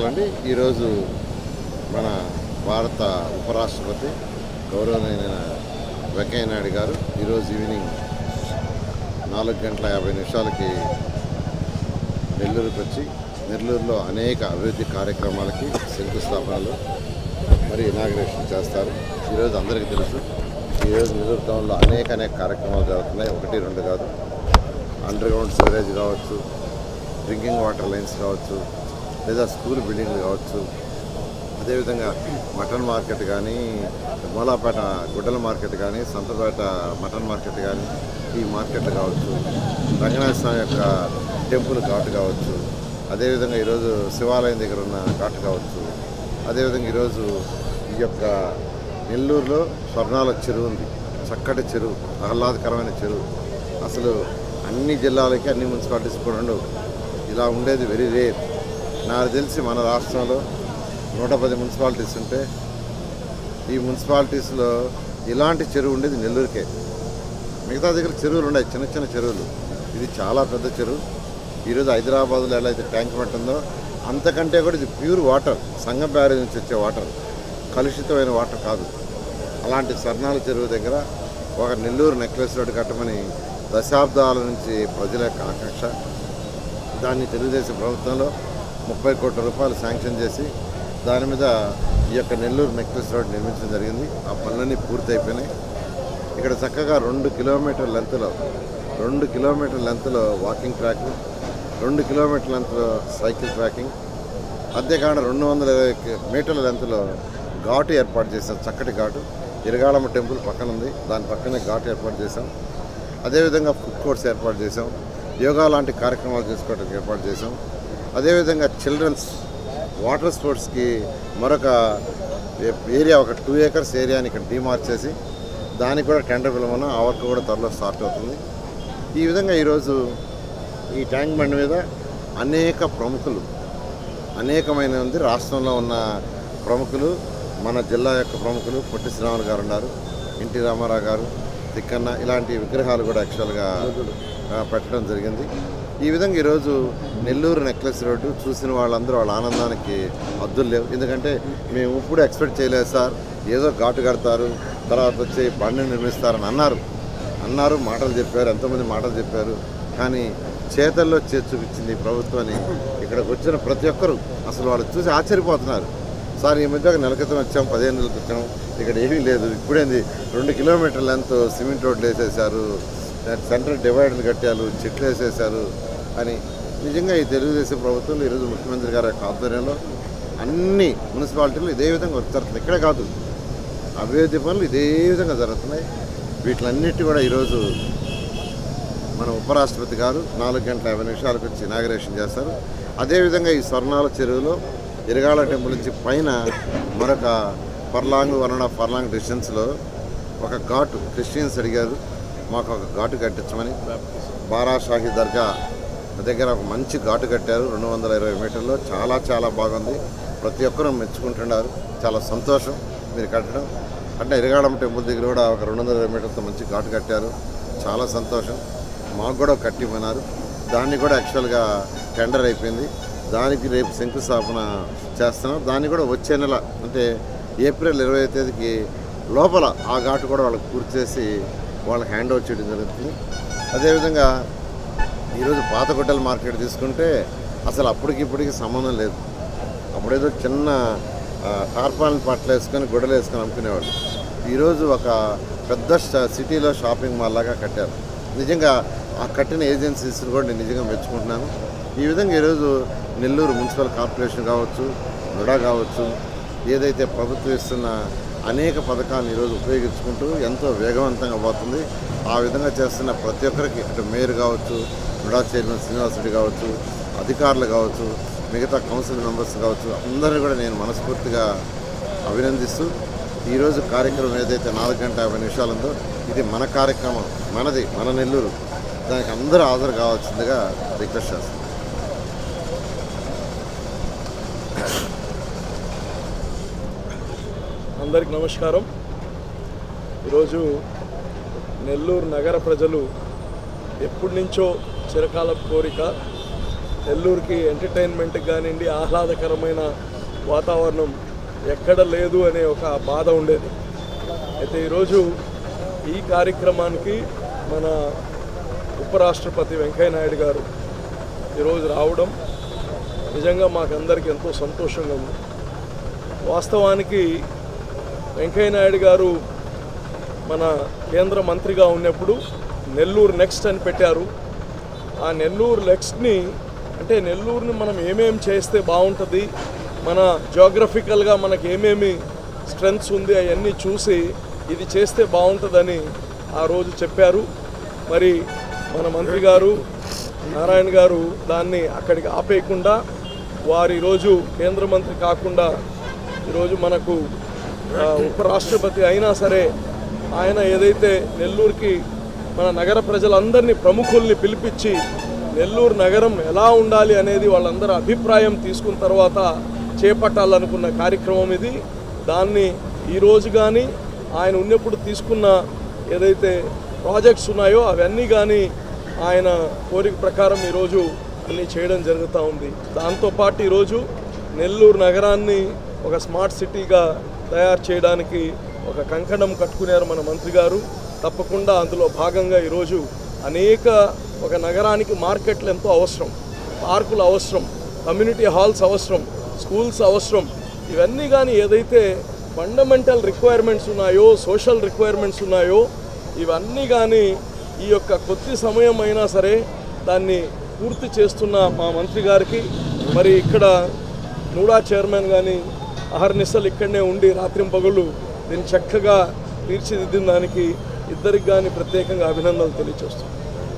అండి ఈరోజు మన భారత ఉపరాష్ట్రపతి గౌరవనీయ వెంకయ్య నాయుడు గారు ఈరోజు ఈవినింగ్ నాలుగు గంటల యాభై నిమిషాలకి నెల్లూరుకి వచ్చి నెల్లూరులో అనేక అభివృద్ధి కార్యక్రమాలకి శంకుస్థాపనలు మరి ఇనాగ్రేషన్ చేస్తారు ఈరోజు అందరికీ తెలుసు ఈరోజు నెల్లూరు టౌన్లో అనేక అనేక కార్యక్రమాలు జరుగుతున్నాయి ఒకటి రెండు కాదు అండర్ గ్రౌండ్ సివరేజ్ కావచ్చు డ్రింకింగ్ వాటర్ లైన్స్ కావచ్చు లేదా స్కూల్ బిల్డింగ్లు కావచ్చు అదేవిధంగా మటన్ మార్కెట్ కానీ మూలాపేట గుడ్డల మార్కెట్ కానీ సంతపేట మటన్ మార్కెట్ కానీ ఈ మార్కెట్లు కావచ్చు రంగనాథ స్వామి యొక్క టెంపుల్ ఘాట్ కావచ్చు అదేవిధంగా ఈరోజు శివాలయం దగ్గర ఉన్న ఘాట్ కావచ్చు అదేవిధంగా ఈరోజు ఈ యొక్క నెల్లూరులో స్వర్ణాల చెరువు ఉంది చక్కటి చెరువు ఆహ్లాదకరమైన చెరువు అసలు అన్ని జిల్లాలకి అన్ని మున్సిపాలిటీస్ కూడా ఉండవు ఇలా ఉండేది వెరీ రేర్ నాకు తెలిసి మన రాష్ట్రంలో నూట పది మున్సిపాలిటీస్ ఉంటే ఈ మున్సిపాలిటీస్లో ఇలాంటి చెరువు ఉండేది నెల్లూరుకే మిగతా దగ్గర చెరువులు ఉన్నాయి చిన్న చిన్న చెరువులు ఇది చాలా పెద్ద చెరువు ఈరోజు హైదరాబాద్లో ఎలా అయితే ట్యాంక్ ఉంటుందో అంతకంటే కూడా ఇది ప్యూర్ వాటర్ సంగం బ్యారేజ్ నుంచి వచ్చే వాటర్ కలుషితమైన వాటర్ కాదు అలాంటి స్వర్ణాల చెరువు దగ్గర ఒక నెల్లూరు నెక్లెస్ రోడ్డు కట్టమని దశాబ్దాల నుంచి ప్రజల యొక్క ఆకాంక్ష దాన్ని తెలుగుదేశం ప్రభుత్వంలో ముప్పై కోట్ల రూపాయలు శాంక్షన్ చేసి దాని మీద ఈ యొక్క నెల్లూరు నెక్లెస్ రోడ్ నిర్మించడం జరిగింది ఆ పనులన్నీ పూర్తి అయిపోయినాయి ఇక్కడ చక్కగా రెండు కిలోమీటర్ లెంత్లో రెండు కిలోమీటర్ లెంత్లో వాకింగ్ ట్రాక్ రెండు కిలోమీటర్ లెంత్లో సైకిల్ ట్రాకింగ్ అంతేకాకుండా రెండు వందల ఇరవై కి- మీటర్ల లెంత్లో ఘాటు ఏర్పాటు చేశాం చక్కటి ఘాటు ఇరగాళమ్మ టెంపుల్ పక్కన ఉంది దాని పక్కనే ఘాటు ఏర్పాటు చేశాం అదేవిధంగా ఫుడ్ కోర్ట్స్ ఏర్పాటు చేసాం యోగా లాంటి కార్యక్రమాలు చేసుకోవడానికి ఏర్పాటు చేసాం అదేవిధంగా చిల్డ్రన్స్ వాటర్ స్పోర్ట్స్కి మరొక ఏ- ఏరియా ఒక టూ ఏకర్స్ ఏరియాని ఇక్కడ డిమార్క్ చేసి దానికి కూడా టెండర్ పిలవను ఆ వర్క్ కూడా త్వరలో స్టార్ట్ అవుతుంది ఈ విధంగా ఈరోజు ఈ ట్యాంక్ బండ్ మీద అనేక ప్రముఖులు అనేకమైన ఉంది రాష్ట్రంలో ఉన్న ప్రముఖులు మన జిల్లా యొక్క ప్రముఖులు పొట్టి శ్రీరాములు గారు ఉన్నారు ఎన్టీ రామారావు గారు తిక్కన్న ఇలాంటి విగ్రహాలు కూడా యాక్చువల్గా ఆ, పెట్టడం జరిగింది ఈ విధంగా ఈరోజు నెల్లూరు నెక్లెస్ రోడ్డు చూసిన వాళ్ళందరూ వాళ్ళ ఆనందానికి అద్దులు లేవు ఎందుకంటే మేము ఇప్పుడు ఎక్స్పెక్ట్ చేయలేదు సార్ ఏదో ఘాటు కడతారు తర్వాత వచ్చి బండి నిర్మిస్తారని అన్నారు అన్నారు మాటలు చెప్పారు ఎంతోమంది మాటలు చెప్పారు కానీ చేతల్లో చేసి చూపించింది ఈ ప్రభుత్వాన్ని ఇక్కడికి వచ్చిన ప్రతి ఒక్కరు అసలు వాళ్ళు చూసి ఆశ్చర్యపోతున్నారు సార్ ఈ మధ్య ఒక నెల క్రితం వచ్చాం పదిహేను నెలల క్రితం ఇక్కడ ఏమీ లేదు ఇప్పుడేంది రెండు కిలోమీటర్ల లెంత్ సిమెంట్ రోడ్లు వేసేసారు సెంట్రల్ డివైడర్లు కట్టారు చెట్లు వేసేసారు అని నిజంగా ఈ తెలుగుదేశం ప్రభుత్వం ఈరోజు ముఖ్యమంత్రి గారి యొక్క ఆధ్వర్యంలో అన్ని మున్సిపాలిటీలు ఇదే విధంగా వర్క్ జరుగుతుంది ఇక్కడే కాదు అభివృద్ధి పనులు ఇదే విధంగా జరుగుతున్నాయి వీటిలన్నిటి కూడా ఈరోజు మన ఉపరాష్ట్రపతి గారు నాలుగు గంటల యాభై నిమిషాలకు వచ్చి ఇనాగరేషన్ చేస్తారు అదేవిధంగా ఈ స్వర్ణాల చెరువులో ఇరగాల టెంపుల్ నుంచి పైన మరొక furlong one and half furlong డిస్టెన్స్లో ఒక ఘాటు క్రిస్టియన్స్ అడిగారు మాకు ఒక ఘాటు కట్టించమని బారా షాహీ దర్గా దగ్గర ఒక మంచి ఘాటు కట్టారు రెండు వందల ఇరవై మీటర్లో చాలా చాలా బాగుంది ప్రతి ఒక్కరూ మెచ్చుకుంటున్నారు చాలా సంతోషం మీరు కట్టడం అంటే ఇరగాళం టెంపుల్ దగ్గర కూడా ఒక రెండు వందల ఇరవై మీటర్లతో మంచి ఘాటు కట్టారు చాలా సంతోషం మాకు కూడా కట్టిమన్నారు దాన్ని కూడా యాక్చువల్గా టెండర్ అయిపోయింది దానికి రేపు శంకుస్థాపన చేస్తున్నాం దాన్ని కూడా వచ్చే నెల అంటే ఏప్రిల్ ఇరవై తేదీకి లోపల ఆ ఘాటు కూడా వాళ్ళకి పూర్తి చేసి వాళ్ళకి హ్యాండ్ ఓవర్ చేయడం జరుగుతుంది అదేవిధంగా ఈరోజు పాతగుడ్డల మార్కెట్ తీసుకుంటే అసలు అప్పటికి ఇప్పటికి సంబంధం లేదు అప్పుడేదో చిన్న ఆ, టార్పాలిన్ పట్లు వేసుకొని గుడ్డలు వేసుకొని అమ్ముకునేవాళ్ళు ఈరోజు ఒక పెద్ద ష- సిటీలో షాపింగ్ మాల్ లాగా కట్టారు నిజంగా ఆ కట్టిన ఏజెన్సీస్ని కూడా నేను నిజంగా మెచ్చుకుంటున్నాను ఈ విధంగా ఈరోజు నెల్లూరు మున్సిపల్ కార్పొరేషన్ కావచ్చు నుడా కావచ్చు ఏదైతే ప్రభుత్వం ఇస్తున్న అనేక పథకాలను ఈరోజు ఉపయోగించుకుంటూ ఎంతో వేగవంతంగా పోతుంది ఆ విధంగా చేస్తున్న ప్రతి ఒక్కరికి అటు మేయర్ కావచ్చు నుడా చైర్మన్ శ్రీనివాసరెడ్డి కావచ్చు అధికారులు కావచ్చు మిగతా కౌన్సిల్ మెంబర్స్ కావచ్చు అందరినీ కూడా నేను మనస్ఫూర్తిగా అభినందిస్తూ ఈరోజు కార్యక్రమం ఏదైతే నాలుగు గంటల యాభై నిమిషాలు ఉందో ఇది మన కార్యక్రమం మనది మన నెల్లూరు దానికి అందరూ హాజరు కావాల్సిందిగా రిక్వెస్ట్ చేస్తాను అందరికి నమస్కారం ఈరోజు నెల్లూరు నగర ప్రజలు ఎప్పటి నుంచో చిరకాల కోరిక నెల్లూరుకి ఎంటర్టైన్మెంట్కి కానివ్వండి ఆహ్లాదకరమైన వాతావరణం ఎక్కడ లేదు అనే ఒక బాధ ఉండేది అయితే ఈరోజు ఈ కార్యక్రమానికి మన ఉపరాష్ట్రపతి వెంకయ్య నాయుడు గారు ఈరోజు రావడం నిజంగా మాకందరికి ఎంతో సంతోషంగా ఉంది వాస్తవానికి వెంకయ్య నాయుడు గారు మన కేంద్ర మంత్రిగా ఉన్నప్పుడు నెల్లూరు నెక్స్ట్ అని పెట్టారు ఆ నెల్లూరు నెక్స్ట్ని అంటే నెల్లూరుని మనం ఏమేం చేస్తే బాగుంటుంది మన జోగ్రఫికల్గా మనకి ఏమేమి స్ట్రెంగ్స్ ఉంది అవన్నీ చూసి ఇది చేస్తే బాగుంటుందని ఆ రోజు చెప్పారు మరి మన మంత్రి గారు నారాయణ గారు దాన్ని అక్కడికి ఆపేయకుండా వారు ఈరోజు కేంద్ర మంత్రి కాకుండా ఈరోజు మనకు ఆ, ఉపరాష్ట్రపతి అయినా సరే ఆయన ఏదైతే నెల్లూరుకి మన నగర ప్రజలందరినీ ప్రముఖుల్ని పిలిపించి నెల్లూరు నగరం ఎలా ఉండాలి అనేది వాళ్ళందరూ అభిప్రాయం తీసుకున్న తర్వాత చేపట్టాలనుకున్న కార్యక్రమం ఇది దాన్ని ఈరోజు కానీ ఆయన ఉన్నప్పుడు తీసుకున్న ఏదైతే ప్రాజెక్ట్స్ ఉన్నాయో అవన్నీ కానీ ఆయన కోరిక ప్రకారం ఈరోజు అన్నీ చేయడం జరుగుతూ ఉంది దాంతోపాటు ఈరోజు నెల్లూరు నగరాన్ని ఒక స్మార్ట్ సిటీగా తయారు చేయడానికి ఒక కంకణం కట్టుకున్నారు మన మంత్రి గారు తప్పకుండా అందులో భాగంగా ఈరోజు అనేక ఒక నగరానికి మార్కెట్లు ఎంతో అవసరం పార్కులు అవసరం కమ్యూనిటీ హాల్స్ అవసరం స్కూల్స్ అవసరం ఇవన్నీ కానీ ఏదైతే ఫండమెంటల్ రిక్వైర్మెంట్స్ ఉన్నాయో సోషల్ రిక్వైర్మెంట్స్ ఉన్నాయో ఇవన్నీ కానీ ఈ యొక్క కొద్ది సమయం అయినా సరే దాన్ని పూర్తి చేస్తున్న మా మంత్రి గారికి మరి ఇక్కడ నూడా చైర్మన్ కానీ అహర్నిశలు ఇక్కడనే ఉండి రాత్రింపగళ్ళు దీన్ని చక్కగా తీర్చిదిద్దిన దానికి ఇద్దరికి కానీ ప్రత్యేకంగా అభినందనలు తెలియజేస్తున్నాను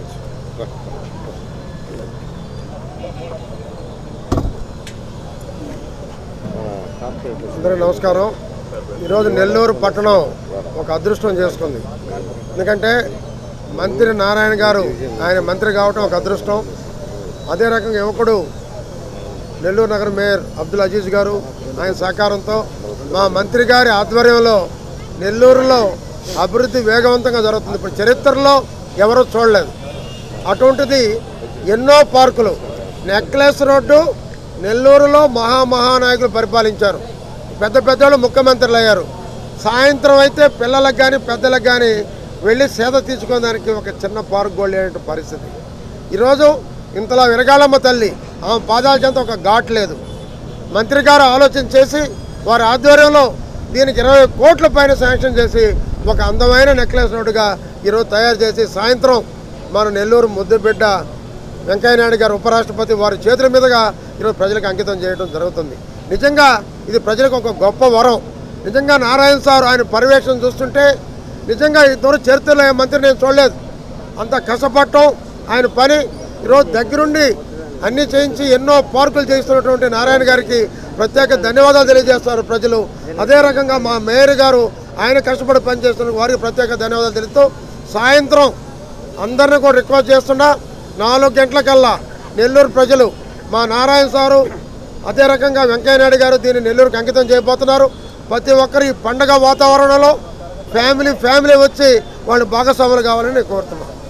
అందరికీ నమస్కారం ఈరోజు నెల్లూరు పట్టణం ఒక అదృష్టం చేసుకుంది ఎందుకంటే మంత్రి నారాయణ గారు ఆయన మంత్రి కావటం ఒక అదృష్టం అదే రకంగా యువకుడు నెల్లూరు నగర మేయర్ అబ్దుల్ అజీజ్ గారు ఆయన సహకారంతో మా మంత్రి గారి ఆధ్వర్యంలో నెల్లూరులో అభివృద్ధి వేగవంతంగా జరుగుతుంది ఇప్పుడు చరిత్రలో ఎవరూ చూడలేదు అటువంటిది ఎన్నో పార్కులు నెక్లెస్ రోడ్డు నెల్లూరులో మహామహానాయకులు పరిపాలించారు పెద్ద పెద్దవాళ్ళు ముఖ్యమంత్రులు అయ్యారు సాయంత్రం అయితే పిల్లలకు కానీ పెద్దలకు కానీ వెళ్ళి సేద తీర్చుకోవడానికి ఒక చిన్న పార్క్ కూడా లేనటువంటి పరిస్థితి ఈరోజు ఇంతలా విరగాలమ్మ తల్లి ఆమె పాదాల చెంత ఒక ఘాట్ లేదు మంత్రి గారు ఆలోచన చేసి వారి ఆధ్వర్యంలో దీనికి ఇరవై కోట్ల పైన శాంక్షన్ చేసి ఒక అందమైన నెక్లెస్ రోడ్డుగా ఈరోజు తయారు చేసి సాయంత్రం మన నెల్లూరు ముద్దుబిడ్డ వెంకయ్యనాయుడు గారు ఉపరాష్ట్రపతి వారి చేతుల మీదుగా ఈరోజు ప్రజలకు అంకితం చేయడం జరుగుతుంది నిజంగా ఇది ప్రజలకు ఒక గొప్ప వరం నిజంగా నారాయణ సార్ ఆయన పర్యవేక్షణ చూస్తుంటే నిజంగా ఇంతవరకు చరిత్రలో ఏ మంత్రి నేను చూడలేదు అంత కష్టపడటం ఆయన పని ఈరోజు దగ్గరుండి అన్నీ చేయించి ఎన్నో పార్కులు చేయిస్తున్నటువంటి నారాయణ గారికి ప్రత్యేక ధన్యవాదాలు తెలియజేస్తారు ప్రజలు అదే రకంగా మా మేయర్ గారు ఆయన కష్టపడి పనిచేస్తున్న వారికి ప్రత్యేక ధన్యవాదాలు తెలుస్తూ సాయంత్రం అందరిని కూడా రిక్వెస్ట్ చేస్తున్నా నాలుగు గంటలకల్లా నెల్లూరు ప్రజలు మా నారాయణ సారు అదే రకంగా వెంకయ్యనాయుడు గారు దీన్ని నెల్లూరుకి అంకితం చేయబోతున్నారు ప్రతి ఒక్కరు ఈ పండగ వాతావరణంలో ఫ్యామిలీ ఫ్యామిలీ వచ్చి వాళ్ళు భాగస్వాములు కావాలని నేను కోరుతున్నాను